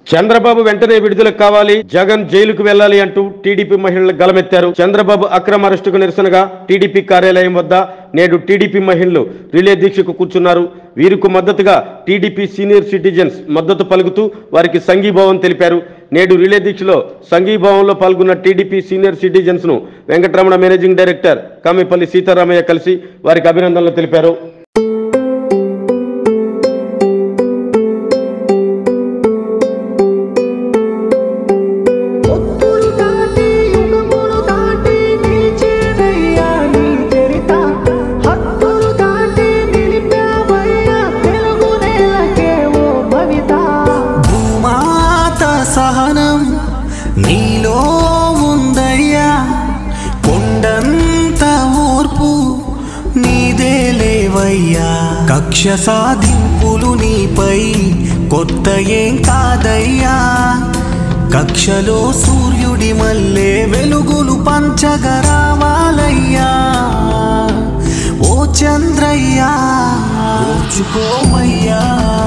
చంద్రబాబు వెంటనే విడుదల కావాలి జగన్ జైలుకు వెళ్లాలి అంటూ టీడీపీ మహిళలు గలమెత్తారు చంద్రబాబు అక్రమ అరెస్టుకు నిరసనగా టీడీపీ కార్యాలయం వద్ద నేడు టీడీపీ మహిళలు రిలే దీక్షకు కూర్చున్నారు వీరికి మద్దతుగా టీడీపీ సీనియర్ సిటిజన్స్ మద్దతు పలుకుతూ వారికి సంఘీభావం తెలిపారు నేడు రిలే దీక్షలో సంఘీభావంలో పాల్గొన్న టీడీపీ సీనియర్ సిటిజన్స్ ను వెంకటరమణ మేనేజింగ్ డైరెక్టర్ కామిపల్లి సీతారామయ్య కలిసి వారికి అభినందనలు తెలిపారు ఒత్తులు దాటి యుగములు దాటి నిలిచేదయ్యా నీ చరిత హక్కులు దాటి నిలిపావయ్యా తెలుగు నేలకే ఓ భవిత భూమాత సహనం నీలో ఉందయ్యా కొండంత ఓర్పు నీదే లేవయ్యా కక్ష సాధింపులు నీపై కొత్త ఏం కాదయ్యా కక్షలో సూర్యుడి మల్లె వెలుగులు పంచగరావాలయ్యా ఓ చంద్రయ్యా ఓర్చుకోవయ్యా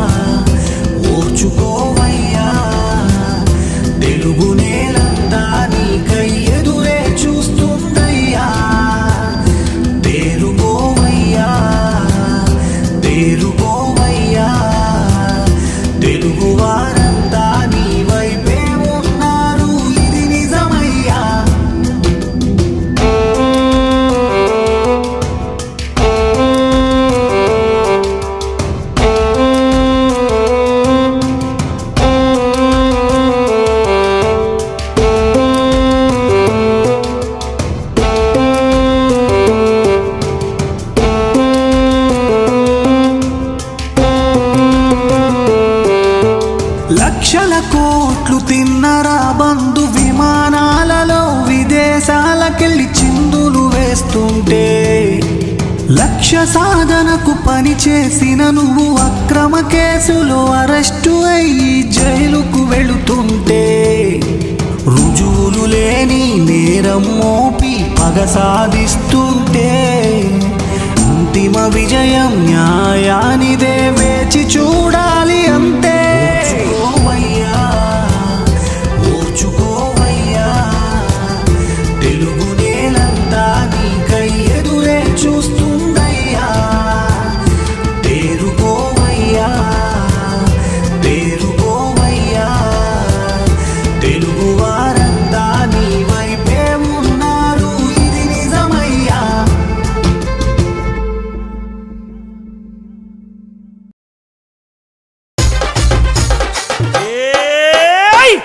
ఓర్చుకోవయ్యా తెలుగు నేలంతా నీకై ఎదురే చూస్తుందయ్యా తేరుకోవయ్యా తేరుకోవయ్యా తెలుగు వారంతా నీ వైపే ఉన్నారు ఇది నిజమయ్యా లక్షల కోట్లు తిన్నరా బంధు విమానాలలో విదేశాలకెళ్ళి చిందులు వేస్తుంటే లక్ష్య సాధనకు పని చేసిన నువ్వు అక్రమ కేసులో అరెస్టు అయ్యి జైలుకు వెళుతుంటే రుజువులు లేని నేరం మోపి పగ సాధిస్తుంటే అంతిమ విజయం న్యాయానిదే వేచి చూడాలి అంతే ఓర్చుకోవయ్యా ఓర్చుకోవయ్యా తెలుగు నేలంతా నీకై ఎదురే చూస్తుందయ్యా తేరుకోవయ్యా తేరుకోవయ్యా తెలుగు వారంతా నీ వైపే ఉన్నారు ఇది నిజమయ్యా ఏయ్!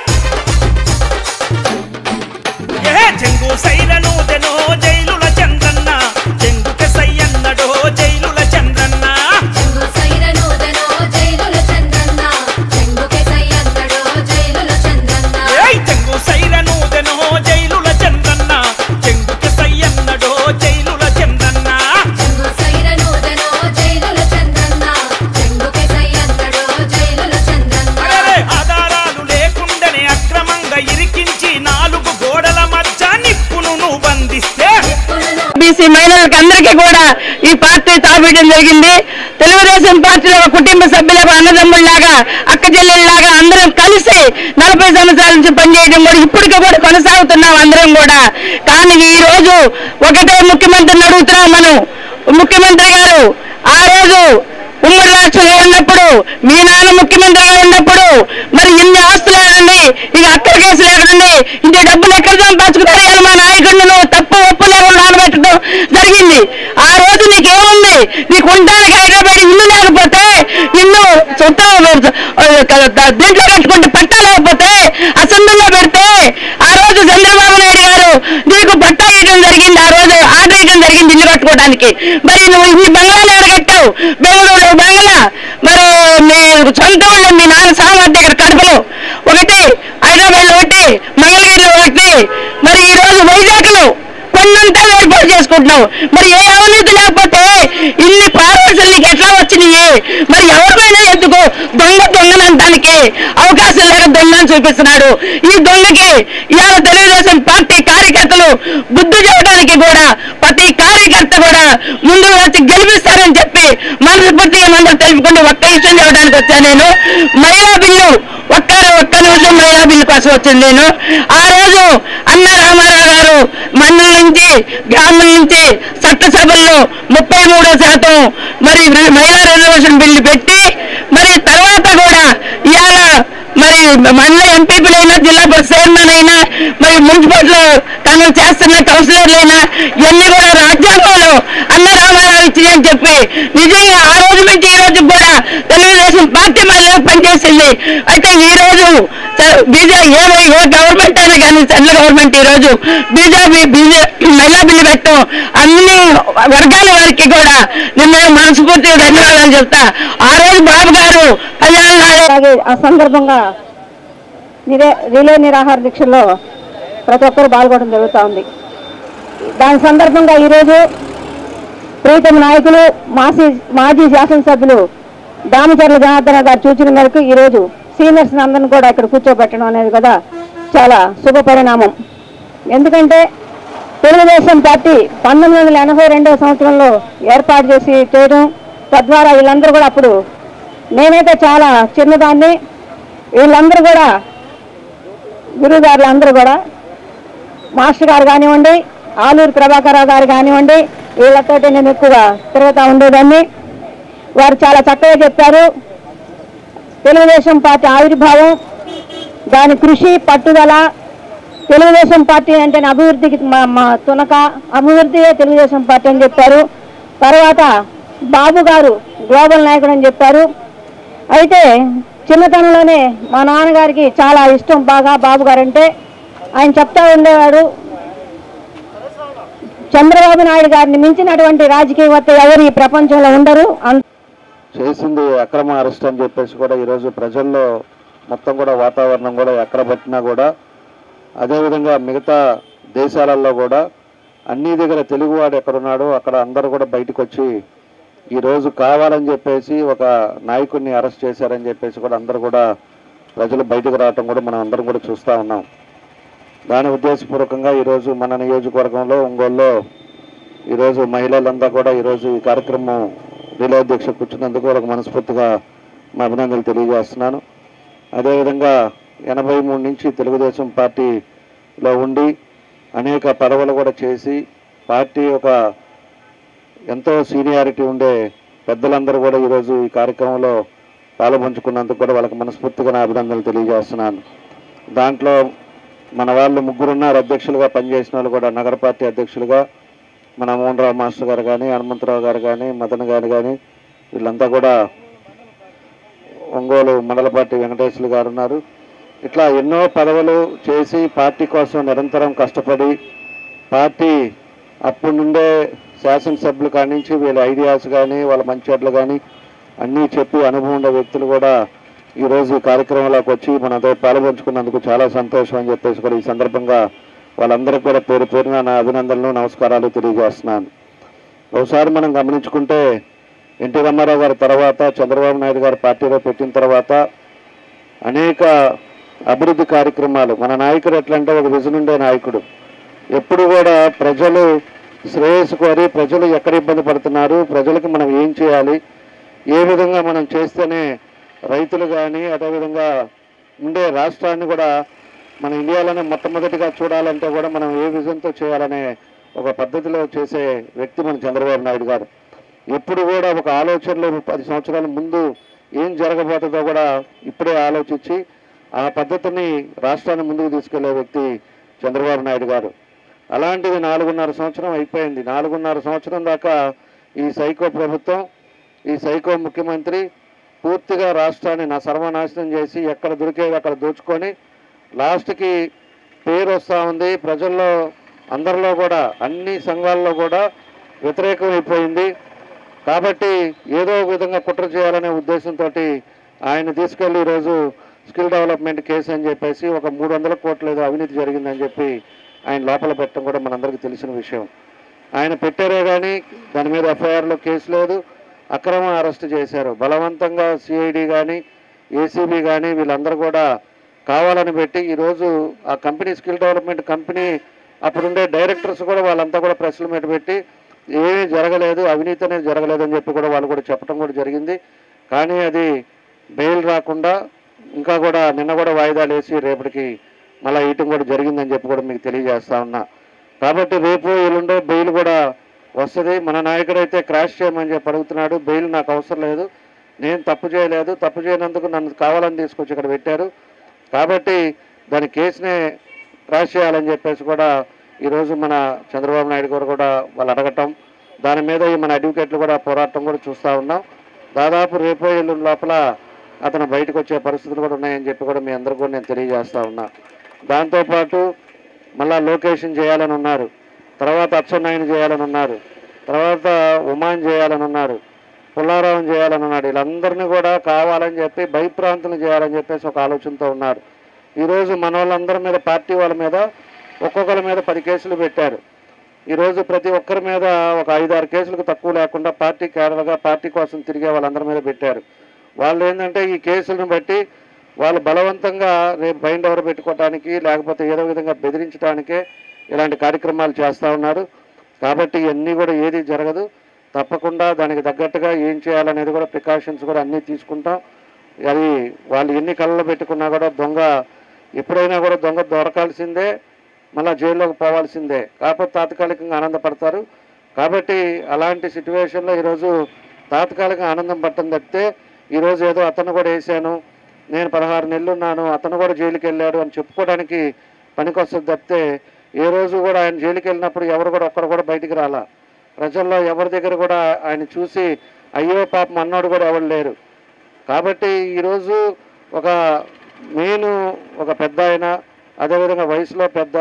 ఏ చెంగు సైరను దెనో జైలుల చంద్రన్న చెంగుక సయ్యన్నడో జైలుల చంద్రన్న చెంగు సైరనోదనో జైలుల చంద్రన్న చెంగుకే సయ్యన్నడో జైలుల చంద్రన్న ఏయ్ చెంగు సైరను దెనో జైలుల చంద్రన్న చెంగుక సయ్యన్నడో జైలుల చంద్రన్న చెంగు సైరనోదనో జైలుల చంద్రన్న చెంగుకే సయ్యన్నడో జైలుల చంద్రన్న అరెరే ఆధారాలు లేకుండానే అక్రమంగా ఇరికించి నాలుగు గోడల మధ్య నిప్పును నువ్వు బంధిస్తే బీసీ మహిళలకు అందరికీ కూడా ఈ పార్టీ తాపేయడం జరిగింది తెలుగుదేశం పార్టీలో ఒక కుటుంబ సభ్యులకు అన్నదమ్ముళ్లాగా అక్క చెల్లెళ్ళలాగా అందరం కలిసి నలభై సంవత్సరాల నుంచి పనిచేయడం కూడా ఇప్పటికీ కూడా కొనసాగుతున్నాం అందరం కూడా కానీ ఈ రోజు ఒకటే ముఖ్యమంత్రిని అడుగుతున్నాం మనం ముఖ్యమంత్రి గారు ఆ రోజు ఉమ్మడి రాష్ట్రంలో ఉన్నప్పుడు మీ నాన్న ముఖ్యమంత్రిగా ఉన్నప్పుడు మరి ఇన్ని ఆస్తులు ఏనండి ఇక అక్కడ కేసులు ఎక్కడండి ఇంత డబ్బులు ఎక్కడ సంపాదించుకున్నారని మా నాయకుడిని తప్పు ఒప్పు లేకుండా నానబెట్టడం జరిగింది ఆ రోజు నీకేముంది నీకు ఉండడానికి హైదరాబాద్ ఇల్లు లేకపోతే ఇల్లు సొంతం దీంట్లో కట్టుకుంటే పట్టా లేకపోతే అసెంబ్లీలో పెడితే ఆ రోజు చంద్రబాబు నాయుడు గారు నీకు పట్టా ఇవ్వడం జరిగింది ఆ రోజు ఆర్డర్ ఇవ్వడం జరిగింది ఇల్లు కట్టుకోవడానికి మరి నువ్వు ఇన్ని బంగ్లాలు ఎవరు కట్టావు బెంగళూరు బంగ్లా మరి మీ సొంత ఊళ్ళో మీ నాన్న సామర్థ్య దగ్గర కడపలో ఒకటి హైదరాబాద్ ఒకటి మంగళగిరిలో ఒకటి మరి ఈ రోజు వైజాగ్ లో కొన్నంతా ఏర్పాటు చేసుకుంటున్నావు మరి ఏ అవినీతి లేకపోతే ఇన్ని పార్వల్సులు నీకు ఎట్లా వచ్చినాయి మరి ఎవరిపైనా ఎందుకు దొంగ దొంగనంటానికి అవకాశం లేక దొంగని చూపిస్తున్నాడు ఈ దొంగకి ఇవాళ తెలుగుదేశం పార్టీ కార్యకర్తలు బుద్ధి చెప్పడానికి కూడా ప్రతి కార్యకర్త కూడా ముందు వచ్చి గెలిపిస్తారని చెప్పి మనస్ఫూర్తిగా మందరూ తెలుపుకుంటూ ఒక్క విషయం చెప్పడానికి వచ్చాను నేను మహిళా బిల్లు ఒక్క ఒక్క తెలుగుదేశం మహిళా బిల్లు కోసం వచ్చింది నేను ఆ రోజు అన్న రామారావు గారు మండలం నుంచి గ్రామం నుంచి చట్టసభల్లో ముప్పై మూడో శాతం మరి మహిళా రిజర్వేషన్ బిల్లు పెట్టి మరి తర్వాత కూడా ఇవాళ మరి మండల ఎంపీపీలైనా జిల్లా పరిషత్ చైర్మన్ అయినా మరి మున్సిపల్ కాంగ్రెస్ చేస్తున్న కౌన్సిలర్లైనా ఇవన్నీ కూడా రాజ్యాంగంలో అన్న రామారావు ఇచ్చినాయని చెప్పి నిజంగా ఆ రోజు నుంచి ఈ రోజు కూడా తెలుగుదేశం పార్టీ మహిళలకు పనిచేసింది అయితే ఈ రోజు బీజేపీ ఏ ఏ గవర్నమెంట్ అయినా కానీ సెంట్రల్ గవర్నమెంట్ ఈ రోజు బీజేపీ బీజేపీ మహిళా బిల్లు పెట్టడం అన్ని వర్గాల వారికి కూడా నేను మనస్ఫూర్తిగా ధన్యవాదాలు చెప్తా ఆ రోజు బాబు గారు కళ్యాణ అలాగే ఆ సందర్భంగా నిరే రిలే నిరాహార దీక్షలో ప్రతి ఒక్కరు పాల్గొనడం జరుగుతూ ఉంది దాని సందర్భంగా ఈరోజు ప్రీతమ నాయకులు మాజీ మాజీ శాసనసభ్యులు దామచర్ల జనార్దన గారు సూచన మేరకు ఈరోజు సీనియర్స్ అందరిని కూడా ఇక్కడ కూర్చోబెట్టడం అనేది కూడా చాలా శుభ పరిణామం ఎందుకంటే తెలుగుదేశం పార్టీ పంతొమ్మిది వందల ఎనభై రెండవ సంవత్సరంలో ఏర్పాటు చేసి చేయడం తద్వారా వీళ్ళందరూ కూడా అప్పుడు నేనైతే చాలా చిన్నదాన్ని వీళ్ళందరూ కూడా గురువుగారులు అందరూ కూడా మాస్టర్ గారు కానివ్వండి ఆలూరు ప్రభాకరరావు గారు కానివ్వండి వీళ్ళతోటి నేను ఎక్కువగా తిరుగుతూ ఉండేదాన్ని వారు చాలా చక్కగా చెప్పారు తెలుగుదేశం పార్టీ ఆవిర్భావం దాని కృషి పట్టుదల తెలుగుదేశం పార్టీ అంటే అభివృద్ధికి మా మా తునక అభివృద్ధియే తెలుగుదేశం పార్టీ అని చెప్పారు తర్వాత బాబు గారు గ్లోబల్ నాయకుడు అని చెప్పారు అయితే చిన్నతనంలోనే మా నాన్నగారికి చాలా ఇష్టం బాగా బాబు గారు అంటే ఆయన చెప్తా ఉండేవాడు చంద్రబాబు నాయుడు గారిని మించినటువంటి రాజకీయవేత్త ఎవరు ఈ ప్రపంచంలో ఉండరు అంత చేసింది అక్రమ అరెస్ట్ అని చెప్పేసి కూడా ఈరోజు ప్రజల్లో మొత్తం కూడా వాతావరణం కూడా ఎక్కడ పట్టినా కూడా అదేవిధంగా మిగతా దేశాలలో కూడా అన్ని దగ్గర తెలుగువాడు ఎక్కడున్నాడో అక్కడ అందరూ కూడా బయటకు వచ్చి ఈరోజు కావాలని చెప్పేసి ఒక నాయకుడిని అరెస్ట్ చేశారని చెప్పేసి కూడా అందరూ కూడా ప్రజలు బయటకు రావటం కూడా మనం అందరం కూడా చూస్తూ ఉన్నాం దాని ఉద్దేశపూర్వకంగా ఈరోజు మన నియోజకవర్గంలో ఒంగోలులో ఈరోజు మహిళలంతా కూడా ఈరోజు ఈ కార్యక్రమం రిలే దీక్ష కూర్చున్నందుకు వాళ్ళకి మనస్ఫూర్తిగా మా అభినందనలు తెలియజేస్తున్నాను అదేవిధంగా ఎనభై మూడు నుంచి తెలుగుదేశం పార్టీలో ఉండి అనేక పదవులు కూడా చేసి పార్టీ ఒక ఎంతో సీనియారిటీ ఉండే పెద్దలందరూ కూడా ఈరోజు ఈ కార్యక్రమంలో పాల్పంచుకున్నందుకు కూడా వాళ్ళకి మనస్ఫూర్తిగా నా అభినందనలు తెలియజేస్తున్నాను దాంట్లో మన వాళ్ళు ముగ్గురున్నారు అధ్యక్షులుగా పనిచేసిన వాళ్ళు కూడా నగర పార్టీ అధ్యక్షులుగా మన మోహన్ రావు మాస్టర్ గారు కానీ హనుమంతరావు గారు కానీ మదన్ గారు కానీ వీళ్ళంతా కూడా ఒంగోలు మండల పార్టీ వెంకటేశ్వరులు గారు ఉన్నారు ఇట్లా ఎన్నో పదవులు చేసి పార్టీ కోసం నిరంతరం కష్టపడి పార్టీ అప్పటి నుండే శాసనసభ్యులు కాడి నుంచి వీళ్ళ ఐడియాస్ కానీ వాళ్ళ మంచెడ్లు కానీ అన్నీ చెప్పి అనుభవం ఉండే వ్యక్తులు కూడా ఈరోజు ఈ కార్యక్రమంలోకి వచ్చి మనతో పాల్పంచుకున్నందుకు చాలా సంతోషం అని చెప్పేసి కూడా ఈ సందర్భంగా వాళ్ళందరికీ కూడా పేరు పేరున నా అభినందనలు నమస్కారాలు తెలియజేస్తున్నాను ఒకసారి మనం గమనించుకుంటే ఎన్టీ రామారావు గారి తర్వాత చంద్రబాబు నాయుడు గారు పార్టీలో పెట్టిన తర్వాత అనేక అభివృద్ధి కార్యక్రమాలు మన నాయకుడు ఎట్లంటే ఒక విజన్ ఉండే నాయకుడు ఎప్పుడు కూడా ప్రజలు శ్రేయస్సు కోరి ప్రజలు ఎక్కడ ఇబ్బంది పడుతున్నారు ప్రజలకు మనం ఏం చేయాలి ఏ విధంగా మనం చేస్తేనే రైతులు కానీ అదేవిధంగా ఉండే రాష్ట్రాన్ని కూడా మన ఇండియాలోనే మొట్టమొదటిగా చూడాలంటే కూడా మనం ఏ విజన్తో చేయాలనే ఒక పద్ధతిలో చేసే వ్యక్తి మన చంద్రబాబు నాయుడు గారు ఎప్పుడు కూడా ఒక ఆలోచనలు పది సంవత్సరాల ముందు ఏం జరగబోతుందో కూడా ఇప్పుడే ఆలోచించి ఆ పద్ధతిని రాష్ట్రాన్ని ముందుకు తీసుకెళ్లే వ్యక్తి చంద్రబాబు నాయుడు గారు అలాంటిది నాలుగున్నర సంవత్సరం అయిపోయింది నాలుగున్నర సంవత్సరం దాకా ఈ సైకో ప్రభుత్వం ఈ సైకో ముఖ్యమంత్రి పూర్తిగా రాష్ట్రాన్ని నా సర్వనాశనం చేసి ఎక్కడ దొరికేది అక్కడ దోచుకొని లాస్ట్కి పేరు వస్తూ ఉంది ప్రజల్లో అందరిలో కూడా అన్ని సంఘాల్లో కూడా వ్యతిరేకం అయిపోయింది కాబట్టి ఏదో ఒక విధంగా కుట్ర చేయాలనే ఉద్దేశంతో ఆయన తీసుకెళ్లి ఈరోజు స్కిల్ డెవలప్మెంట్ కేసు అని చెప్పేసి ఒక మూడు వందల కోట్ల ఏదో అవినీతి జరిగిందని చెప్పి ఆయన లోపల పెట్టడం కూడా మనందరికీ తెలిసిన విషయం ఆయన పెట్టారే కానీ దాని మీద ఎఫ్ఐఆర్లో కేసు లేదు అక్రమ అరెస్ట్ చేశారు బలవంతంగా సిఐడి కానీ ఏసీబీ కానీ వీళ్ళందరూ కూడా కావాలని పెట్టి ఈరోజు ఆ కంపెనీ స్కిల్ డెవలప్మెంట్ కంపెనీ అప్పుడుండే డైరెక్టర్స్ కూడా వాళ్ళంతా కూడా ప్రెస్ల మీద పెట్టి ఏమీ జరగలేదు అవినీతి అనేది జరగలేదు అని చెప్పి కూడా వాళ్ళు కూడా చెప్పడం కూడా జరిగింది కానీ అది బెయిల్ రాకుండా ఇంకా కూడా నిన్న కూడా వాయిదాలు వేసి రేపటికి మళ్ళీ ఇయటం కూడా జరిగిందని చెప్పి కూడా మీకు తెలియజేస్తా ఉన్నా కాబట్టి రేపు ఎల్లుండో బెయిల్ కూడా వస్తుంది మన నాయకుడు అయితే క్రాష్ చేయమని చెప్పి అడుగుతున్నాడు బెయిల్ నాకు అవసరం లేదు నేను తప్పు చేయలేదు తప్పు చేయనందుకు నన్ను కావాలని తీసుకొచ్చి ఇక్కడ పెట్టారు కాబట్టి దాని కేసునే క్రాష్ చేయాలని చెప్పేసి కూడా ఈరోజు మన చంద్రబాబు నాయుడు గారు కూడా వాళ్ళు అడగటం దాని మీద ఈ మన అడ్వకేట్లు కూడా పోరాటం కూడా చూస్తూ ఉన్నాం దాదాపు రేపో ఎల్లుండి లోపల అతను బయటకు వచ్చే పరిస్థితులు కూడా ఉన్నాయని చెప్పి కూడా మీ అందరికీ కూడా నేను తెలియజేస్తా ఉన్నా దాంతోపాటు మళ్ళా లొకేషన్ చేయాలని ఉన్నారు తర్వాత అచ్చెన్నాయని చేయాలని ఉన్నారు తర్వాత ఉమాన్ చేయాలని ఉన్నారు పుల్లారావం చేయాలని ఉన్నాడు వీళ్ళందరినీ కూడా కావాలని చెప్పి భయప్రాంతులు చేయాలని చెప్పేసి ఒక ఆలోచనతో ఉన్నారు ఈరోజు మన వాళ్ళందరి మీద పార్టీ వాళ్ళ మీద ఒక్కొక్కరి మీద పది కేసులు పెట్టారు ఈరోజు ప్రతి ఒక్కరి మీద ఒక ఐదు ఆరు కేసులకు తక్కువ లేకుండా పార్టీ కేడలుగా పార్టీ కోసం తిరిగే వాళ్ళందరి మీద పెట్టారు వాళ్ళు ఏంటంటే ఈ కేసులను బట్టి వాళ్ళు బలవంతంగా రేపు బైండ్ ఎవరు పెట్టుకోవడానికి లేకపోతే ఏదో విధంగా బెదిరించడానికే ఇలాంటి కార్యక్రమాలు చేస్తూ ఉన్నారు కాబట్టి ఇవన్నీ కూడా ఏది జరగదు తప్పకుండా దానికి తగ్గట్టుగా ఏం చేయాలనేది కూడా ప్రికాషన్స్ కూడా అన్నీ తీసుకుంటాం అది వాళ్ళు ఎన్ని కళ్ళలో పెట్టుకున్నా కూడా దొంగ ఎప్పుడైనా కూడా దొంగ దొరకాల్సిందే మళ్ళీ జైల్లోకి పోవాల్సిందే కాకపోతే తాత్కాలికంగా ఆనందపడతారు కాబట్టి అలాంటి సిచ్యువేషన్లో ఈరోజు తాత్కాలికంగా ఆనందం పట్టం తప్పితే ఈరోజు ఏదో అతను కూడా వేసాను నేను పదహారు నెలలు ఉన్నాను అతను కూడా జైలుకి వెళ్ళాడు అని చెప్పుకోవడానికి పనికొస్తుంది తప్పితే ఏ రోజు కూడా ఆయన జైలుకి వెళ్ళినప్పుడు ఎవరు కూడా ఒక్కరు కూడా బయటికి రాలా ప్రజల్లో ఎవరి దగ్గర కూడా ఆయన చూసి అయ్యో పాపం అన్నాడు కూడా ఎవరు లేరు కాబట్టి ఈరోజు ఒక మెయిన్ ఒక పెద్ద ఆయన అదేవిధంగా వయసులో పెద్ద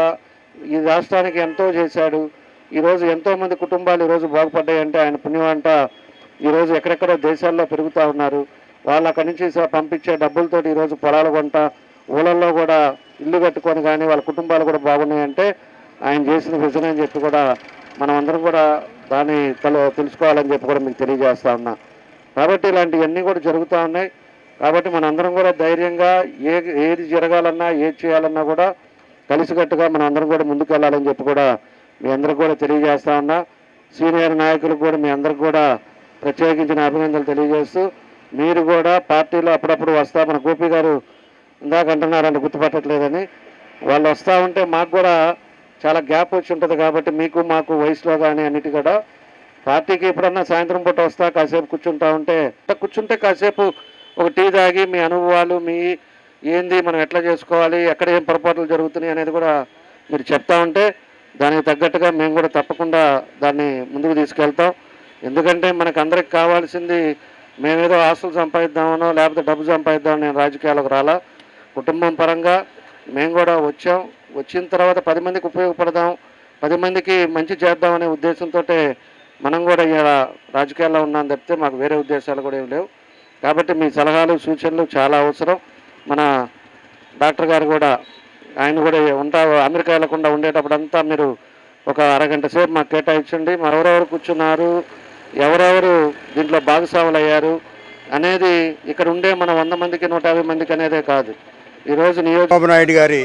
ఈ రాష్ట్రానికి ఎంతో చేశాడు ఈరోజు ఎంతోమంది కుటుంబాలు ఈరోజు బాగుపడ్డాయంటే ఆయన పుణ్యమంట ఈరోజు ఎక్కడెక్కడో దేశాల్లో పెరుగుతూ ఉన్నారు వాళ్ళు అక్కడి నుంచి స- పంపించే డబ్బులతో ఈరోజు పొలాలు కొంట ఊళ్ళల్లో కూడా ఇల్లు కట్టుకొని కానీ వాళ్ళ కుటుంబాలు కూడా బాగున్నాయంటే ఆయన చేసిన విజన్ అని చెప్పి కూడా మనం అందరం కూడా దాన్ని తల తెలుసుకోవాలని చెప్పి కూడా మీకు తెలియజేస్తా ఉన్నా కాబట్టి ఇలాంటివన్నీ కూడా జరుగుతూ ఉన్నాయి కాబట్టి మనందరం కూడా ధైర్యంగా ఏ ఏది జరగాలన్నా ఏది చేయాలన్నా కూడా కలిసికట్టుగా మనం అందరం కూడా ముందుకు వెళ్ళాలని చెప్పి కూడా మీ అందరికి కూడా తెలియజేస్తా ఉన్నా సీనియర్ నాయకులకు కూడా మీ అందరికి కూడా ప్రత్యేకించిన అభినందనలు తెలియజేస్తూ మీరు కూడా పార్టీలో అప్పుడప్పుడు వస్తా మన గోపి గారు ఇందాక అంటున్నారంటే గుర్తుపట్టట్లేదని వాళ్ళు వస్తూ ఉంటే మాకు కూడా చాలా గ్యాప్ వచ్చి ఉంటుంది కాబట్టి మీకు మాకు వయసులో కానీ అన్నిటి కూడా పార్టీకి ఎప్పుడన్నా సాయంత్రం పూట వస్తా కాసేపు కూర్చుంటా ఉంటే అట్లా కూర్చుంటే కాసేపు ఒక టీ తాగి మీ అనుభవాలు మీ ఏంది మనం ఎట్లా చేసుకోవాలి ఎక్కడ ఏం పొరపాట్లు జరుగుతున్నాయి అనేది కూడా మీరు చెప్తా ఉంటే దానికి తగ్గట్టుగా మేము కూడా తప్పకుండా దాన్ని ముందుకు తీసుకెళ్తాం ఎందుకంటే మనకు అందరికి కావాల్సింది మేమేదో ఆస్తులు సంపాదిద్దామనో లేకపోతే డబ్బు సంపాదిద్దామని నేను రాజకీయాలకు రాలా కుటుంబం పరంగా మేము కూడా వచ్చాం వచ్చిన తర్వాత పది మందికి ఉపయోగపడదాం పది మందికి మంచి చేద్దామనే ఉద్దేశంతో మనం కూడా ఇలా రాజకీయాల్లో ఉన్నాం తప్పితే మాకు వేరే ఉద్దేశాలు కూడా ఏం లేవు కాబట్టి మీ సలహాలు సూచనలు చాలా అవసరం మన డాక్టర్ గారు కూడా ఆయన కూడా ఉంటా అమెరికా వెళ్లకుండా ఉండేటప్పుడంతా మీరు ఒక అరగంట సేపు మాకు కేటాయించండి మరి ఎవరెవరు కూర్చున్నారు ఎవరెవరు దీంట్లో భాగస్వాములు అయ్యారు అనేది ఇక్కడ ఉండే మన వంద మందికి నూట యాభై మందికి అనేదే కాదు ఈరోజు నియోజక చంద్రబాబు నాయుడు గారి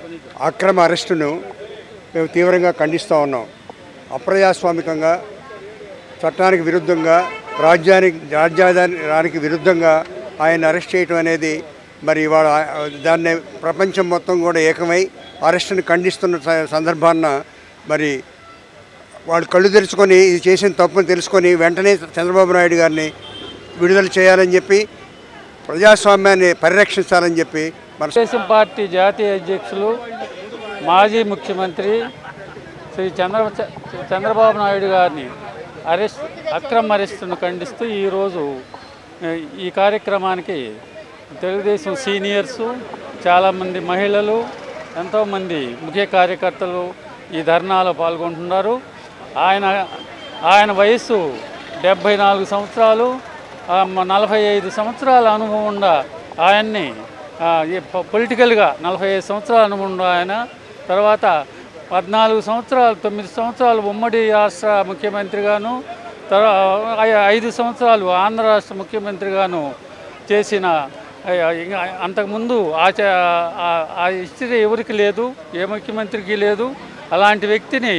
అక్రమ అరెస్టును మేము తీవ్రంగా ఖండిస్తూ ఉన్నాం అప్రజాస్వామికంగా చట్టానికి విరుద్ధంగా రాజ్యానికి రాజ్యాధానికి విరుద్ధంగా ఆయన అరెస్ట్ చేయటం అనేది మరి ఇవాళ దాన్ని ప్రపంచం మొత్తం కూడా ఏకమై అరెస్టును ఖండిస్తున్న స- సందర్భాన్న మరి వాళ్ళు కళ్ళు తెరుచుకొని ఇది చేసిన తప్పుని తెలుసుకొని వెంటనే చంద్రబాబు నాయుడు గారిని విడుదల చేయాలని చెప్పి ప్రజాస్వామ్యాన్ని పరిరక్షించాలని చెప్పి మన తెలుగుదేశం పార్టీ జాతీయ అధ్యక్షులు మాజీ ముఖ్యమంత్రి శ్రీ చంద్ర చంద్రబాబు నాయుడు గారిని అరెస్ట్ అక్రమ అరెస్టును ఖండిస్తూ ఈరోజు ఏ, ఈ కార్యక్రమానికి తెలుగుదేశం సీనియర్సు చాలామంది మహిళలు ఎంతోమంది ముఖ్య కార్యకర్తలు ఈ ధర్నాలో పాల్గొంటున్నారు ఆయన ఆయన వయస్సు డెబ్భై నాలుగు సంవత్సరాలు ఆ, మ- నలభై ఐదు సంవత్సరాల అనుభవం ఉన్న ఆయన్ని ఆ, ఈ పొ- పొలిటికల్గా నలభై ఐదు సంవత్సరాల అనుభవం ఉన్న ఆయన తర్వాత పద్నాలుగు సంవత్సరాలు తొమ్మిది సంవత్సరాలు ఉమ్మడి రాష్ట్ర ముఖ్యమంత్రిగాను తర్వాత ఐదు సంవత్సరాలు ఆంధ్ర రాష్ట్ర ముఖ్యమంత్రిగాను చేసిన ఆ, ఇంకా అంతకుముందు ఆచ ఆ- ఆ హిస్టరీ ఎవరికి లేదు ఏ ముఖ్యమంత్రికి లేదు అలాంటి వ్యక్తిని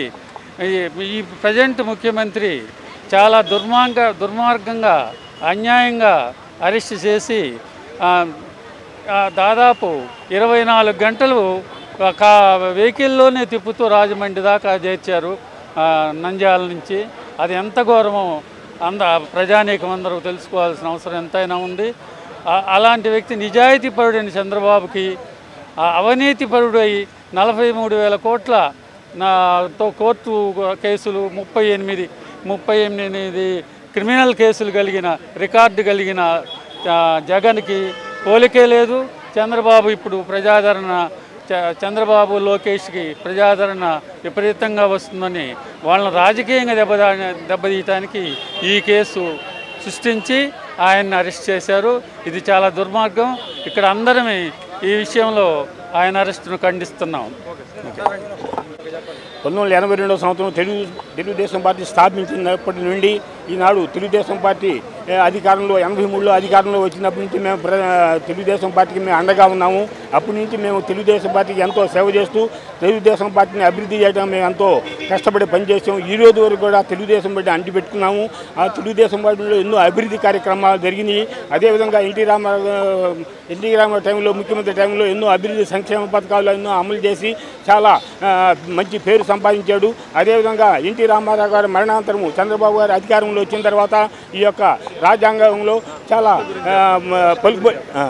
ఈ- ఈ ప్రజెంట్ ముఖ్యమంత్రి చాలా దుర్మార్గ దుర్మార్గంగా అన్యాయంగా అరెస్ట్ చేసి ఆ, ఆ, దాదాపు ఇరవై నాలుగు గంటలు ఒక వెహికల్లోనే తిప్పుతూ రాజమండ్రి దాకా చేర్చారు ఆ, నంద్యాల నుంచి అది ఎంత ఘోరమో అంద ప్రజానీకం అందరూ తెలుసుకోవాల్సిన అవసరం ఎంతైనా ఉంది ఆ- అలాంటి వ్యక్తి నిజాయితీపరుడైన చంద్రబాబుకి ఆ అవినీతిపరుడు అయి నలభై మూడు వేల కోట్ల నాతో కోర్టు కేసులు ముప్పై ఎనిమిది ముప్పై ఎనిమిది క్రిమినల్ కేసులు కలిగిన రికార్డు కలిగిన ఆ, జగన్కి పోలికే లేదు చంద్రబాబు ఇప్పుడు ప్రజాదరణ చ- చంద్రబాబు లోకేష్కి ప్రజాదరణ విపరీతంగా వస్తుందని వాళ్ళని రాజకీయంగా దెబ్బదా దెబ్బతీయటానికి ఈ కేసు సృష్టించి ఆయన్ని అరెస్ట్ చేశారు ఇది చాలా దుర్మార్గం ఇక్కడ అందరమే ఈ విషయంలో ఆయన అరెస్టును ఖండిస్తున్నాం పంతొమ్మిది వందల ఎనభై రెండవ సంవత్సరం తెలుగు తెలుగుదేశం పార్టీ స్థాపించినప్పటి నుండి ఈనాడు తెలుగుదేశం పార్టీ ఏ, అధికారంలో ఎనభై మూడులో అధికారంలో వచ్చినప్పటి నుంచి మేము ప్ర తెలుగుదేశం పార్టీకి మేము అండగా ఉన్నాము అప్పటి నుంచి మేము తెలుగుదేశం పార్టీకి ఎంతో సేవ చేస్తూ తెలుగుదేశం పార్టీని అభివృద్ధి చేయడం మేము ఎంతో కష్టపడి పనిచేసాము ఈ రోజు వరకు కూడా తెలుగుదేశం పార్టీ అంటి పెట్టుకున్నాము ఆ తెలుగుదేశం పార్టీలో ఎన్నో అభివృద్ధి కార్యక్రమాలు జరిగినాయి అదేవిధంగా ఎన్టీ రామారావు ఎన్టీ రామారావు టైంలో ముఖ్యమంత్రి టైంలో ఎన్నో అభివృద్ధి సంక్షేమ పథకాలు ఎన్నో అమలు చేసి చాలా ఆ, మంచి పేరు సంపాదించాడు అదేవిధంగా ఎన్టీ రామారావు గారి మరణాంతరము చంద్రబాబు గారు అధికారంలో వచ్చిన తర్వాత ఈ యొక్క రాజ్యాంగంలో చాలా ఆ, మ- పలుకు ఆ,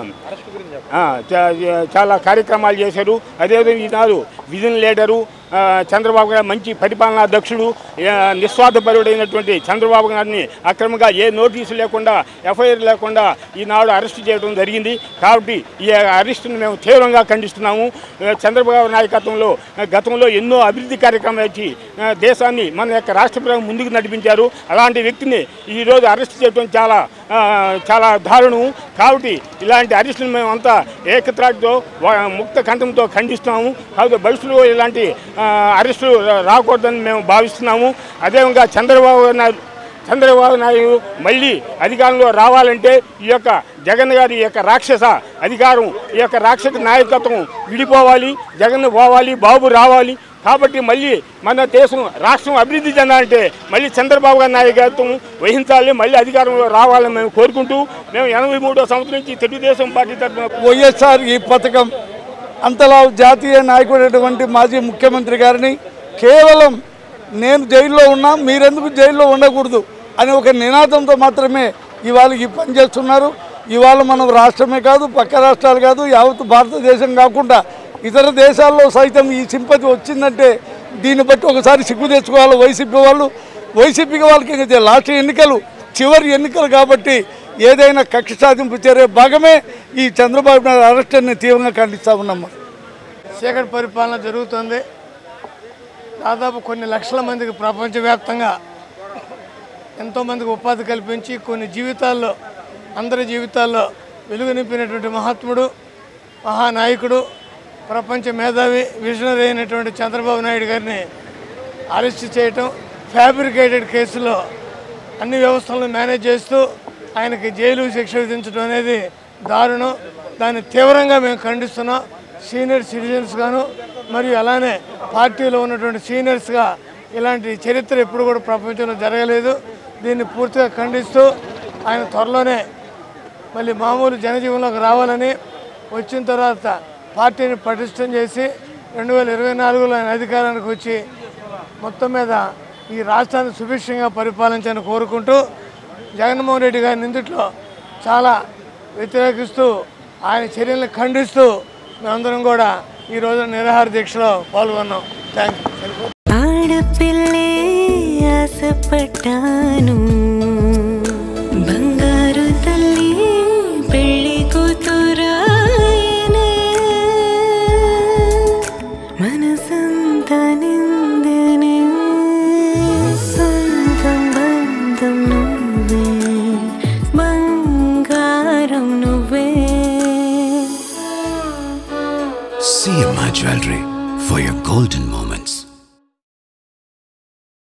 ఆ, చా- చాలా కార్యక్రమాలు చేశారు అదేవిధంగా ఈనాడు విజన్ లీడరు ఆ, చంద్రబాబు గారు మంచి పరిపాలనా దక్షుడు ఆ, నిస్వార్థపరుడైనటువంటి చంద్రబాబు గారిని అక్రమంగా ఏ నోటీసు లేకుండా ఎఫ్ఐఆర్ లేకుండా ఈనాడు అరెస్ట్ చేయడం జరిగింది కాబట్టి ఈ అరెస్టును మేము తీవ్రంగా ఖండిస్తున్నాము ఆ, చంద్రబాబు నాయకత్వంలో ఆ, గతంలో ఎన్నో అభివృద్ధి కార్యక్రమాలు ఇచ్చి ఆ, దేశాన్ని మన యొక్క రాష్ట్ర ప్రభుత్వం ముందుకు నడిపించారు అలాంటి వ్యక్తిని ఈరోజు అరెస్ట్ చేయడం చాలా ఆ, చాలా దారుణం కాబట్టి ఇలాంటి అరెస్టును మేము అంతా ఏకత్రాటితో వా- ముక్త కంఠంతో ఖండిస్తున్నాము కాబట్టి భవిష్యత్తులో ఇలాంటి ఆ, అరెస్టులు రా- రాకూడదని మేము భావిస్తున్నాము అదేవిధంగా చంద్రబాబు నాయుడు చంద్రబాబు నాయుడు మళ్ళీ అధికారంలో రావాలంటే ఈ యొక్క జగన్ గారి ఈ యొక్క రాక్షస అధికారం ఈ యొక్క రాక్షస నాయకత్వం విడిపోవాలి జగన్ పోవాలి బాబు రావాలి కాబట్టి మళ్ళీ మన దేశం రాష్ట్రం అభివృద్ధి చెందాలంటే మళ్ళీ చంద్రబాబు గారి నాయకత్వం వహించాలి మళ్ళీ అధికారంలో రావాలని మేము కోరుకుంటూ మేము ఎనభై మూడో సంవత్సరం నుంచి తెలుగుదేశం పార్టీ తరఫున వైఎస్ఆర్ ఈ పథకం అంతలా జాతీయ నాయకుడైనటువంటి మాజీ ముఖ్యమంత్రి గారిని కేవలం నేను జైల్లో ఉన్నా మీరెందుకు జైల్లో ఉండకూడదు అని ఒక నినాదంతో మాత్రమే ఇవాళ ఈ పని చేస్తున్నారు ఇవాళ మనం రాష్ట్రమే కాదు పక్క రాష్ట్రాలు కాదు యావత్ భారతదేశం కాకుండా ఇతర దేశాల్లో సైతం ఈ సింపతి వచ్చిందంటే దీన్ని బట్టి ఒకసారి సిగ్గు తెచ్చుకోవాలి వైసీపీ వాళ్ళు వైసీపీకి వాళ్ళకి ఇంకా లాస్ట్ ఎన్నికలు చివరి ఎన్నికలు కాబట్టి ఏదైనా కక్ష సాధింపు చర్య భాగమే ఈ చంద్రబాబు నాయుడు అరెస్ట్ అని తీవ్రంగా ఖండిస్తా ఉన్నాం చీకటి పరిపాలన జరుగుతుంది దాదాపు కొన్ని లక్షల మందికి ప్రపంచవ్యాప్తంగా ఎంతోమందికి ఉపాధి కల్పించి కొన్ని జీవితాల్లో అందరి జీవితాల్లో వెలుగు నింపినటువంటి మహాత్ముడు మహానాయకుడు ప్రపంచ మేధావి విజనరీ అయినటువంటి చంద్రబాబు నాయుడు గారిని అరెస్ట్ చేయటం ఫ్యాబ్రికేటెడ్ కేసులో అన్ని వ్యవస్థలను మేనేజ్ చేస్తూ ఆయనకి జైలు శిక్ష విధించడం అనేది దారుణం దాన్ని తీవ్రంగా మేము ఖండిస్తున్నాం సీనియర్ సిటిజన్స్ గాను మరియు అలానే పార్టీలో ఉన్నటువంటి సీనియర్స్గా ఇలాంటి చరిత్ర ఎప్పుడు కూడా ప్రపంచంలో జరగలేదు దీన్ని పూర్తిగా ఖండిస్తూ ఆయన త్వరలోనే మళ్ళీ మామూలు జనజీవనంలోకి రావాలని వచ్చిన తర్వాత పార్టీని పటిష్టం చేసి రెండు వేల ఇరవై నాలుగులో ఆయన అధికారానికి వచ్చి మొత్తం మీద ఈ రాష్ట్రాన్ని సుభిక్షంగా పరిపాలించాలని కోరుకుంటూ జగన్మోహన్ రెడ్డి గారి నిందిట్లో చాలా వ్యతిరేకిస్తూ ఆయన చర్యలను ఖండిస్తూ మేమందరం కూడా ఈ రోజు నిరాహార దీక్షలో పాల్గొన్నాం థ్యాంక్ యూ ఆడపిల్లే ఆశపడ్డాను బంగారు తల్లి పెళ్లి కూతురాయనే మనసంతా నిందనే సొంతం బంధం నువ్వే బంగారం నువ్వే CMI Jewelry for your golden moments.